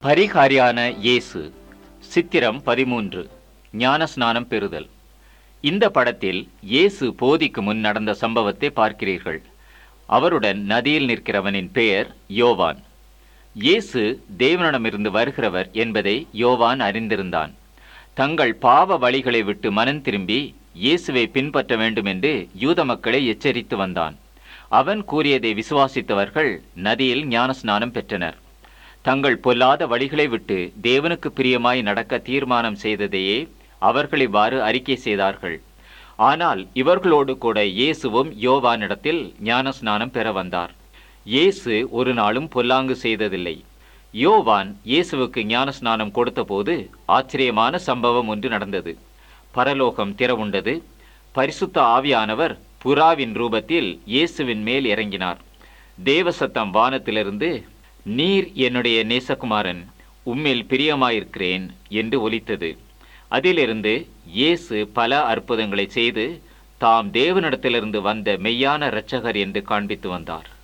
பரிகாரியான இயேசு சித்திரம் பதிமூன்று ஞானஸ்நானம் பெறுதல் இந்த படத்தில் இயேசு போதிக்கு முன் நடந்த சம்பவத்தை பார்க்கிறீர்கள் அவருடன் நதியில் நிற்கிறவனின் பெயர் யோவான் இயேசு தேவனிடமிருந்து வருகிறவர் என்பதை யோவான் அறிந்திருந்தான் தங்கள் பாவ வழிகளை விட்டு மனம் திரும்பி இயேசுவை பின்பற்ற வேண்டும் என்று யூத மக்களை எச்சரித்து வந்தான் அவன் கூறியதை விசுவாசித்தவர்கள் நதியில் ஞானஸ்நானம் பெற்றனர் தங்கள் பொல்லாத வழிகளை விட்டு தேவனுக்கு பிரியமாய் நடக்க தீர்மானம் செய்ததையே அவர்கள் இவ்வாறு அறிக்கை செய்தார்கள் ஆனால் இவர்களோடு கூட இயேசுவும் யோவானிடத்தில் ஞானஸ்நானம் பெற வந்தார் இயேசு ஒரு நாளும் பொல்லாங்கு செய்ததில்லை யோவான் இயேசுவுக்கு ஞானஸ்நானம் கொடுத்தபோது ஆச்சரியமான சம்பவம் ஒன்று நடந்தது பரலோகம் திறவுண்டது பரிசுத்த ஆவியானவர் புறாவின் ரூபத்தில் இயேசுவின் மேல் இறங்கினார் தேவசத்தம் வானத்திலிருந்து நீர் என்னுடைய நேசகுமாரன் உம்மில் பிரியமாயிருக்கிறேன் என்று ஒலித்தது அதிலிருந்து இயேசு பல அற்புதங்களை செய்து தாம் தேவனிடத்திலிருந்து வந்த மெய்யான இரட்சகர் என்று காண்பித்து வந்தார்